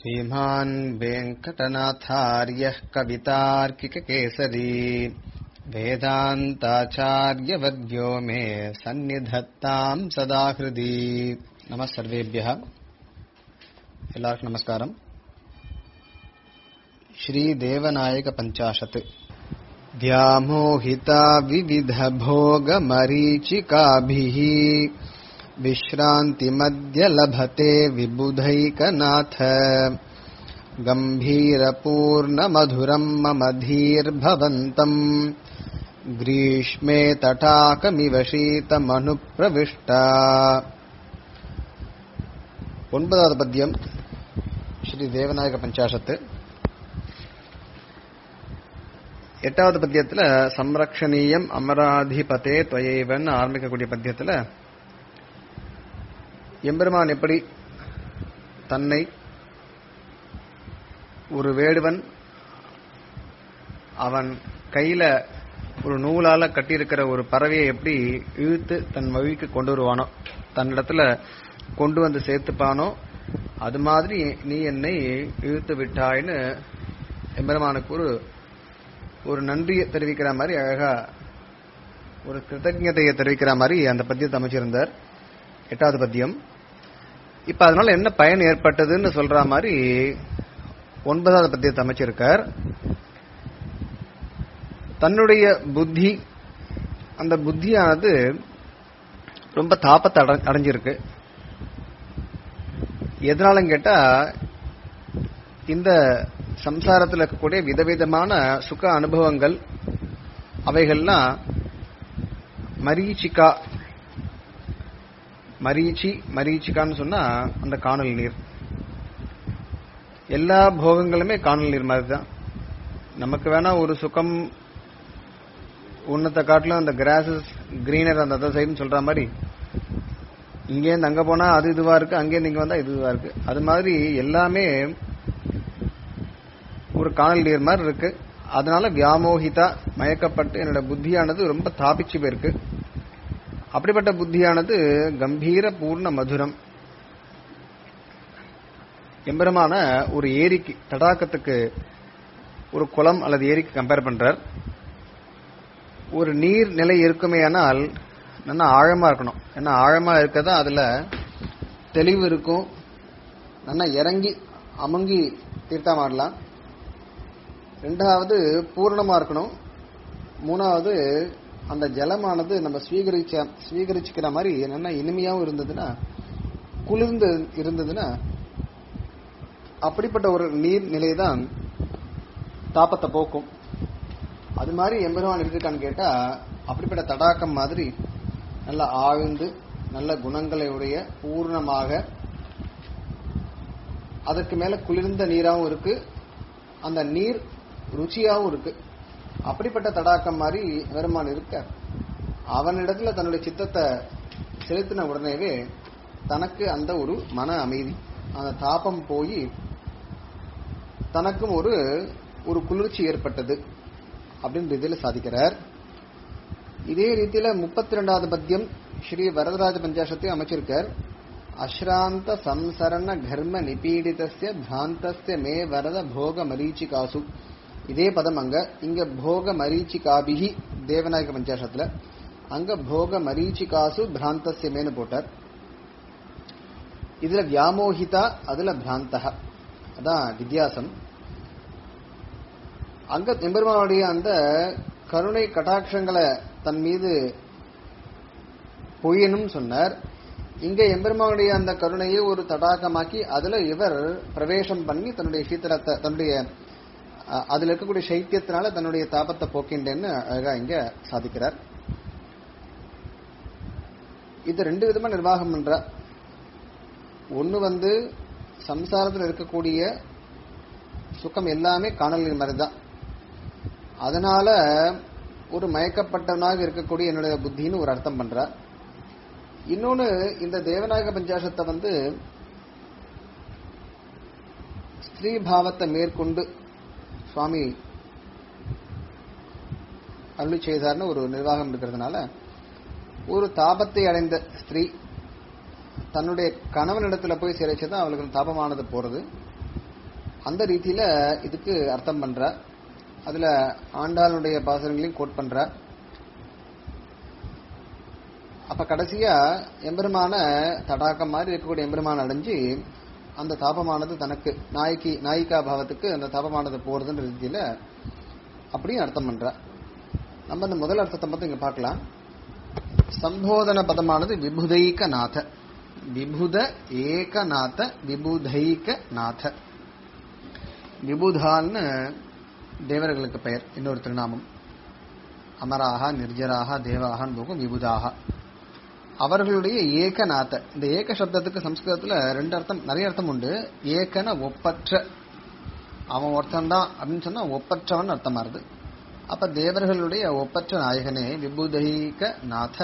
श्रीमान् वेङ्कटनाथार्यः कवितार्किककेसरी वेदान्ताचार्यवद्यो मे सन्निधत्ताम् सदा हृदि नमः सर्वेभ्यः எல்லாருக்கும் நமஸ்காரம் श्रीदेवनायक पञ्चाशत् व्यामोहिता विविधभोगमरीचिकाभिः विश्रान्तिमद्य लभते विबुधैकनाथ गम्भीरपूर्णमधुरम् मम धीर्भवन्तम् ग्रीष्मे तटाकमिव शीतमनुप्रविष्टा ஒன்பதாவது பத்தியம் ஸ்ரீ தேவநாயக பஞ்சாசத்து எட்டாவது பத்தியத்துல சம்ரக்ஷணீயம் அமராதிபதே துவயைவன் ஆரம்பிக்கக்கூடிய பத்தியத்துல எம்பெருமான் எப்படி தன்னை ஒரு வேடுவன் அவன் கையில ஒரு நூலால கட்டியிருக்கிற ஒரு பறவையை எப்படி இழுத்து தன் வழிக்கு கொண்டு வருவானோ தன்னிடத்துல கொண்டு வந்து சேர்த்துப்பானோ அது மாதிரி நீ என்னை இழுத்து விட்டாய்னு எம்பெருமானுக்கு ஒரு ஒரு நன்றியை தெரிவிக்கிற மாதிரி அழகா ஒரு கிருத்தஜதையை தெரிவிக்கிற மாதிரி அந்த பத்தியத்தை அமைச்சிருந்தார் எட்டாவது பத்தியம் இப்ப அதனால என்ன பயன் ஏற்பட்டதுன்னு சொல்ற மாதிரி ஒன்பதாவது பத்தியத்தை அமைச்சிருக்கார் தன்னுடைய புத்தி அந்த புத்தியானது ரொம்ப தாப்பத்தை அடைஞ்சிருக்கு எதனாலும் கேட்டா இந்த சம்சாரத்தில் இருக்கக்கூடிய விதவிதமான சுக அனுபவங்கள் அவைகள்லாம் மரீச்சிகா மரீச்சி மரீச்சிகான்னு சொன்னா அந்த காணல் நீர் எல்லா போகங்களுமே காணல் நீர் மாதிரி தான் நமக்கு வேணா ஒரு சுகம் உன்னத்தை காட்டிலும் அந்த கிராசஸ் கிரீனர் அந்த அதர் சைடுன்னு சொல்ற மாதிரி இங்கேருந்து அங்க போனா அது இதுவா இருக்கு அங்கேருந்து இங்க வந்தா இது இதுவா இருக்கு அது மாதிரி எல்லாமே ஒரு காணல் நீர் மாதிரி இருக்கு அதனால வியாமோகிதா மயக்கப்பட்டு என்னோட புத்தியானது ரொம்ப தாபிச்சு போயிருக்கு அப்படிப்பட்ட புத்தியானது கம்பீர பூர்ண மதுரம் எம்பெருமான ஒரு ஏரிக்கு தடாக்கத்துக்கு ஒரு குளம் அல்லது ஏரிக்கு கம்பேர் பண்றார் ஒரு நீர் நிலை இருக்குமே ஆனால் நல்லா ஆழமா இருக்கணும் ஏன்னா ஆழமா இருக்கதா அதுல தெளிவு இருக்கும் நல்லா இறங்கி அமுங்கி தீர்த்தமாடலாம் ரெண்டாவது பூர்ணமா இருக்கணும் மூணாவது அந்த ஜலமானது நம்ம ஸ்வீகரிச்ச ஸ்வீகரிச்சுக்கிற மாதிரி நல்லா இனிமையாவும் இருந்ததுன்னா குளிர்ந்து இருந்ததுன்னா அப்படிப்பட்ட ஒரு நீர் நிலைதான் தாப்பத்தை போக்கும் அது மாதிரி எம்பெருமான் இருக்கான்னு கேட்டா அப்படிப்பட்ட தடாக்கம் மாதிரி நல்ல ஆழ்ந்து நல்ல குணங்களை உடைய பூர்ணமாக அதற்கு மேல குளிர்ந்த நீராகவும் இருக்கு அந்த நீர் ருச்சியாகவும் இருக்கு அப்படிப்பட்ட தடாக்கம் மாதிரி பெருமான் இருக்க அவனிடத்துல தன்னுடைய சித்தத்தை செலுத்தின உடனேவே தனக்கு அந்த ஒரு மன அமைதி அந்த தாபம் போய் தனக்கும் ஒரு ஒரு குளிர்ச்சி ஏற்பட்டது அப்படின்னு ரீதியில சாதிக்கிறார் இதே ரீதியில முப்பத்தி ரெண்டாவது பத்தியம் ஸ்ரீ வரதராஜ பஞ்சாசத்தையும் அமைச்சிருக்கார் அஸ்ராந்த சம்சரண கர்ம நிபீடிதஸ்ய பிராந்தஸ்ய மே வரத போக மரீச்சிகாசு இதே பதம் அங்க இங்க போக மரீச்சிகாபிகி தேவநாயக பஞ்சாசத்துல அங்க போக மரீச்சிகாசு பிராந்தஸ்ய மேனு போட்டார் இதுல வியாமோகிதா அதுல பிராந்தக அதான் வித்தியாசம் அங்க எம்பெருமானுடைய அந்த கருணை கட்டாட்சங்களை தன் மீது பொய்யனும் சொன்னார் இங்க எம்பெருமானுடைய அந்த கருணையை ஒரு தடாகமாக்கி அதுல இவர் பிரவேசம் பண்ணி தன்னுடைய சீத்தலத்தை தன்னுடைய அதுல இருக்கக்கூடிய சைத்தியத்தினால தன்னுடைய தாபத்தை போக்கின்றேன்னு அழகா இங்க சாதிக்கிறார் இது ரெண்டு விதமா நிர்வாகம் பண்ற ஒன்னு வந்து சம்சாரத்தில் இருக்கக்கூடிய சுகம் எல்லாமே காணல் நீர் மாதிரி தான் அதனால ஒரு மயக்கப்பட்டவனாக இருக்கக்கூடிய என்னுடைய புத்தின்னு ஒரு அர்த்தம் பண்ற இன்னொன்னு இந்த தேவநாயக பஞ்சாசத்தை வந்து ஸ்திரீ பாவத்தை மேற்கொண்டு சுவாமி அருளி செய்தார்னு ஒரு நிர்வாகம் இருக்கிறதுனால ஒரு தாபத்தை அடைந்த ஸ்திரீ தன்னுடைய கணவனிடத்துல போய் சிறைச்சதான் அவளுக்கு தாபமானது போறது அந்த ரீதியில இதுக்கு அர்த்தம் பண்ற அதுல ஆண்டாளுடைய பாசுரங்களையும் கோட் பண்ற அப்ப கடைசியா எம்பெருமான தடாகம் மாதிரி இருக்கக்கூடிய எம்பெருமான அடைஞ்சு அந்த தாபமானது தனக்கு நாய்க்கு நாயிகா பாவத்துக்கு அந்த தாபமானது போறதுன்ற ரீதியில அப்படியும் அர்த்தம் பண்ற நம்ம இந்த முதல் அர்த்தத்தை மட்டும் இங்க பார்க்கலாம் சம்போதன பதமானது விபுதைக நாத விபுத ஏகநாத விபுதைக நாத விபுதான்னு தேவர்களுக்கு பெயர் இன்னொரு திருநாமம் அமராக நிர்ஜராக தேவாகன்னு போகும் விபுதாக அவர்களுடைய ஏகநாத இந்த ஏக சப்தத்துக்கு சம்ஸ்கிருதத்துல ரெண்டு அர்த்தம் நிறைய அர்த்தம் உண்டு ஏகன ஒப்பற்ற அவன் ஒருத்தன் தான் அப்படின்னு சொன்னா ஒப்பற்றவன் அர்த்தமா இருக்கு அப்ப தேவர்களுடைய ஒப்பற்ற நாயகனே விபுதைக நாத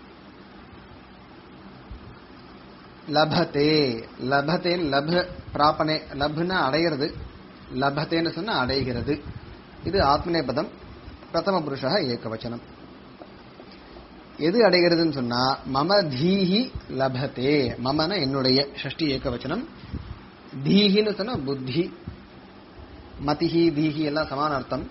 லபதே லபதே லப பிராபனே லப்னா அடையிறது லபத்தேன்னு சொன்னா அடைகிறது இது ஆத்மநேபதம் பிரதம புருஷா ஏகவச்சனம் எது அடைகிறதுன்னு சொன்னா மம தீஹி லபதே மமன என்னுடைய ஷஷ்டி ஏகவச்சனம் தீஹின்னு சொன்னா புத்தி மதிஹி தீஹி எல்லாம் சமான அர்த்தம்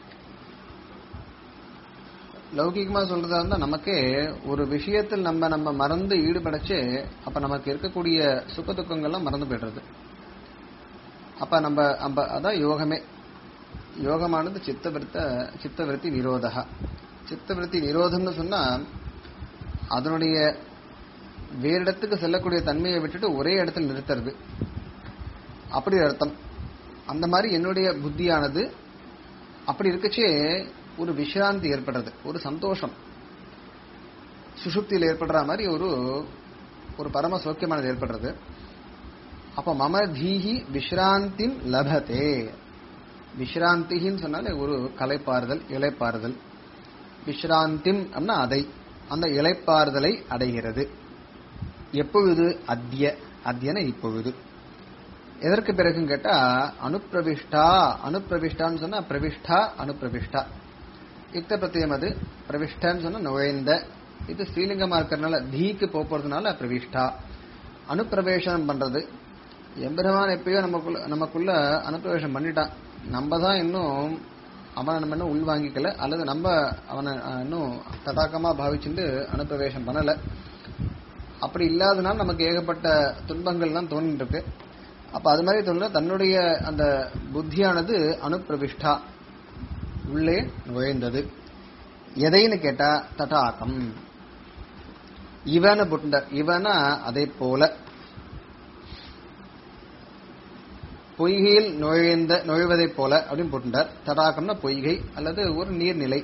லௌகிகமா சொல்றதா இருந்தா நமக்கே ஒரு விஷயத்தில் நம்ம நம்ம மறந்து ஈடுபடச்சு அப்ப நமக்கு இருக்கக்கூடிய சுக துக்கங்கள்லாம் மறந்து போயிடுறது அப்ப நம்ம நம்ம அதான் யோகமே யோகமானது சித்தவிருத்த சித்தவிருத்தி நிரோதா சித்தவிருத்தி நிரோதம்னு சொன்னா அதனுடைய வேறு இடத்துக்கு செல்லக்கூடிய தன்மையை விட்டுட்டு ஒரே இடத்துல நிறுத்துறது அப்படி அர்த்தம் அந்த மாதிரி என்னுடைய புத்தியானது அப்படி இருக்கச்சே ஒரு விசிராந்தி ஏற்படுறது ஒரு சந்தோஷம் சுசுப்தியில் ஏற்படுற மாதிரி ஒரு ஒரு பரம சௌக்கியமானது ஏற்படுறது அப்ப மம தீஹி விஸ்ராந்திம் லபதே விஸ்ராந்தின்னு சொன்னாலே ஒரு கலைப்பாறுதல் இலைப்பாறுதல் விஸ்ராந்திம் அப்படின்னா அதை அந்த இலைப்பாறுதலை அடைகிறது எப்பொழுது அத்திய அத்தியன இப்பொழுது எதற்கு பிறகுன்னு கேட்டா அனுப்பிரவிஷ்டா அனுப்பிரவிஷ்டான்னு சொன்னா பிரவிஷ்டா அனுப்பிரவிஷ்டா யுக்த பிரத்தியம் அது பிரவிஷ்டான்னு சொன்னா நுழைந்த இது ஸ்ரீலிங்கமா இருக்கிறதுனால தீக்கு போறதுனால பிரவிஷ்டா அனுப்பிரவேசனம் பண்றது எம்பெருமான் எப்பயோ நமக்குள்ள நமக்குள்ள அனுப்பிரவேசம் பண்ணிட்டான் நம்ம தான் இன்னும் அவனை நம்ம இன்னும் உள்வாங்கிக்கல அல்லது நம்ம அவனை அஹ், இன்னும் ததாக்கமா பாவிச்சுட்டு அனுப்பிரவேசம் பண்ணல அப்படி இல்லாதனால நமக்கு ஏகப்பட்ட துன்பங்கள்லாம் தோணிட்டு இருக்கு அப்ப அது மாதிரி சொல்ல தன்னுடைய அந்த புத்தியானது அனுப்பிரவிஷ்டா உள்ளே நுழைந்தது எதைன்னு கேட்டா தடாகம் இவன புட்டர் இவனா அதை போல பொய்கையில் நுழைந்த நுழைவதைப் போல அப்படின்னு போட்டுட்டார் தடாகம்னா பொய்கை அல்லது ஒரு நீர்நிலை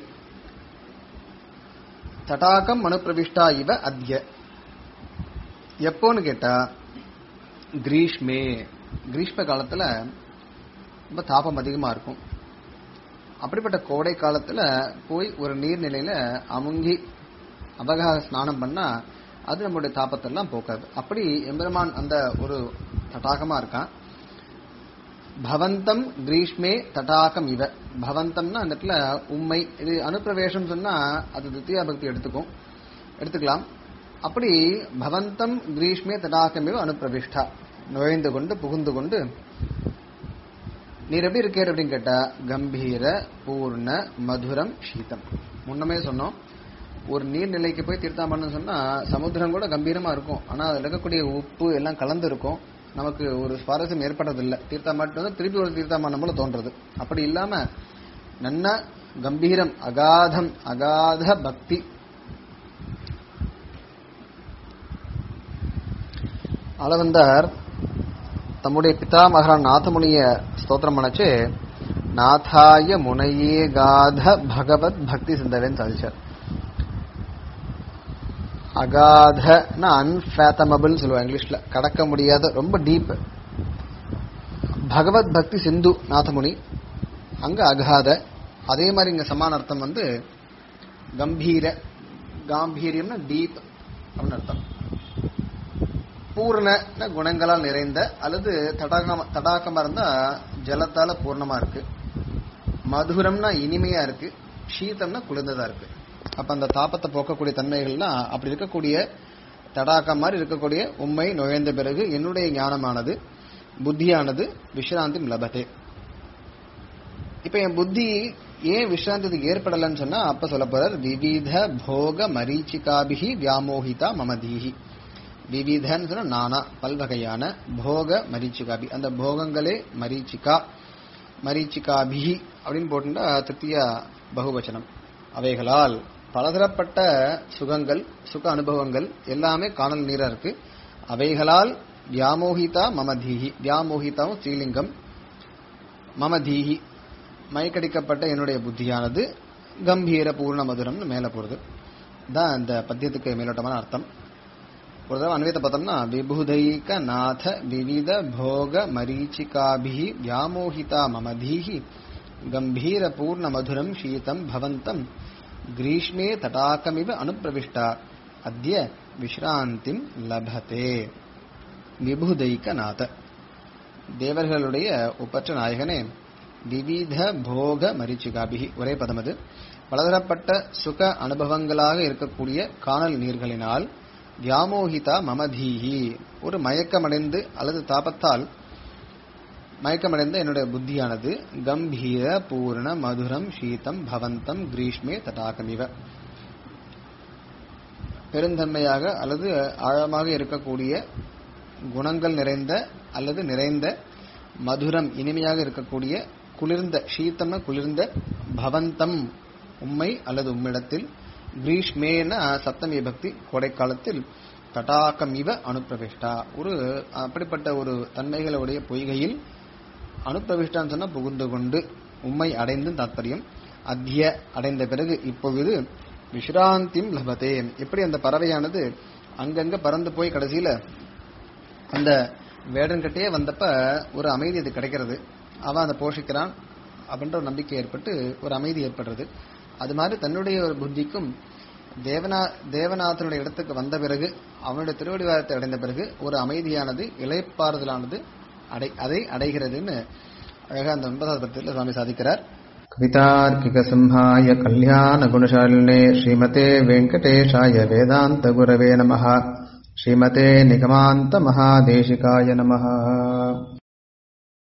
தடாகம் மனுப்பிரவிஷ்டா இவ அத்ய எப்போன்னு கேட்டா கிரீஷ்மே கிரீஷ்ம காலத்துல ரொம்ப தாபம் அதிகமா இருக்கும் அப்படிப்பட்ட கோடை காலத்துல போய் ஒரு நீர்நிலையில அமுங்கி அபகார ஸ்நானம் பண்ணா அது நம்முடைய தாபத்தெல்லாம் போக்காது அப்படி எம்பெருமான் அந்த ஒரு தடாகமா இருக்கான் பவந்தம் கிரீஷ்மே தடாகம் இவ பவந்தம்னா அந்த இடத்துல உண்மை இது அனுப்பிரவேசம் சொன்னா அது தித்தியா பக்தி எடுத்துக்கும் எடுத்துக்கலாம் அப்படி பவந்தம் கிரீஷ்மே தடாகம் இவ அனுப்பிரவிஷ்டா நுழைந்து கொண்டு புகுந்து கொண்டு நீர் எப்படி இருக்கீர் அப்படின்னு கேட்டா கம்பீர பூர்ண மதுரம் சீதம் முன்னமே சொன்னோம் ஒரு நீர்நிலைக்கு போய் தீர்த்தாமன்னு சொன்னா சமுத்திரம் கூட கம்பீரமா இருக்கும் ஆனா அதுல இருக்கக்கூடிய உப்பு எல்லாம் கலந்து இருக்கும் நமக்கு ஒரு சுவாரஸ்யம் ஏற்படுறதில்லை தீர்த்தாமாட்டு வந்து திருப்பி ஒரு தீர்த்தாமானம் போல தோன்றது அப்படி இல்லாம நன்ன கம்பீரம் அகாதம் அகாத பக்தி அளவந்தார் தம்முடைய பிதாமகரான் நாதமுனிய ஸ்தோத்திரம் பண்ணச்சு நாதாய முனையே காத பகவத் பக்தி சிந்தவேன்னு சாதிச்சார் அகாதனா அன்ஃபேத்தமபிள் சொல்லுவாங்க இங்கிலீஷ்ல கடக்க முடியாத ரொம்ப டீப் பகவத் பக்தி சிந்து நாதமுனி அங்க அகாத அதே மாதிரி இங்க சமான அர்த்தம் வந்து கம்பீர காம்பீரியம்னா டீப் அப்படின்னு அர்த்தம் பூர்ண குணங்களால் நிறைந்த அல்லது தடாகம் தடாகமா இருந்தா ஜலத்தால பூர்ணமா இருக்கு மதுரம்னா இனிமையா இருக்கு சீதம்னா குளிர்ந்ததா இருக்கு அப்ப அந்த தாபத்தை போக்கக்கூடிய தன்மைகள்லாம் அப்படி இருக்கக்கூடிய தடாகம் மாதிரி இருக்கக்கூடிய உண்மை நுழைந்த பிறகு என்னுடைய ஞானமானது புத்தியானது விஷ்ராந்தி லபதே இப்ப என் புத்தி ஏன் விஷ்ராந்தத்துக்கு ஏற்படலன்னு சொன்னா அப்ப சொல்ல போறார் விவித போக மரீச்சிகாபிகி வியாமோகிதா மமதீஹி விவிதன்னு சொன்னா நானா பல்வகையான போக மரீச்சிகாபி அந்த போகங்களே மரீச்சிகா மரீச்சிகாபிகி அப்படின்னு போட்டுட்டா திருத்தியா பகுவச்சனம் அவைகளால் பலதரப்பட்ட சுகங்கள் சுக அனுபவங்கள் எல்லாமே காணல் நீரா இருக்கு அவைகளால் வியாமோகிதா மமதீஹி வியாமோகிதாவும் ஸ்ரீலிங்கம் மமதீஹி மயக்கடிக்கப்பட்ட என்னுடைய புத்தியானது கம்பீர பூர்ண மதுரம்னு மேல போறது தான் இந்த பத்தியத்துக்கு மேலோட்டமான அர்த்தம் ஒரு தடவை அன்வயத்தை பார்த்தோம்னா விபுதைக நாத விவித போக மரீச்சிகாபிஹி வியாமோகிதா மமதீஹி கம்பீர பூர்ண மதுரம் சீதம் பவந்தம் கிரீஷ்மே தடாகமிவ அனுப்பிரவிஷ்டா அத்ய விஷ்ராந்திம் லபதே விபுதைக நாத தேவர்களுடைய ஒப்பற்ற நாயகனே விவித போக மரிச்சிகாபிகி ஒரே பதம் அது பலதரப்பட்ட சுக அனுபவங்களாக இருக்கக்கூடிய காணல் நீர்களினால் வியாமோகிதா மமதீஹி ஒரு மயக்கமடைந்து அல்லது தாபத்தால் மயக்கமடைந்த என்னுடைய புத்தியானது கம்பீர பூர்ண மதுரம் சீதம் பவந்தம் கிரீஷ்மே தடாகமிவ பெருந்தன்மையாக அல்லது ஆழமாக இருக்கக்கூடிய குணங்கள் நிறைந்த அல்லது நிறைந்த மதுரம் இனிமையாக இருக்கக்கூடிய குளிர்ந்த சீத்தம குளிர்ந்த பவந்தம் உம்மை அல்லது உம்மிடத்தில் கிரீஷ்மேன சப்தமி பக்தி கோடைக்காலத்தில் தடாகம் இவ அனுப்பிரவிஷ்டா ஒரு அப்படிப்பட்ட ஒரு தன்மைகளுடைய பொய்கையில் அனுப்பிரவிஷ்டான்னு சொன்னா புகுந்து கொண்டு உம்மை அடைந்து தாத்பரியம் அத்திய அடைந்த பிறகு இப்பொழுது விஷ்ராந்திம் லபதே எப்படி அந்த பறவையானது அங்கங்க பறந்து போய் கடைசியில அந்த வேடன்கிட்டயே வந்தப்ப ஒரு அமைதி அது கிடைக்கிறது அவன் அதை போஷிக்கிறான் அப்படின்ற ஒரு நம்பிக்கை ஏற்பட்டு ஒரு அமைதி ஏற்படுறது அது மாதிரி தன்னுடைய ஒரு புத்திக்கும் தேவனா தேவநாதனுடைய இடத்துக்கு வந்த பிறகு அவனுடைய திருவடிவாரத்தை அடைந்த பிறகு ஒரு அமைதியானது இளைப்பாறுதலானது அடை அதை அடைகிறதுன்னு அழகா அந்த ஒன்பதாவது பத்தியில் சுவாமி சாதிக்கிறார் कवितार्किकसंहाय कल्याणगुणशालिने श्रीमते वेङ्कटेशाय वेदान्तगुरवे नमः श्रीमते निगमान्तमहादेशिकाय नमः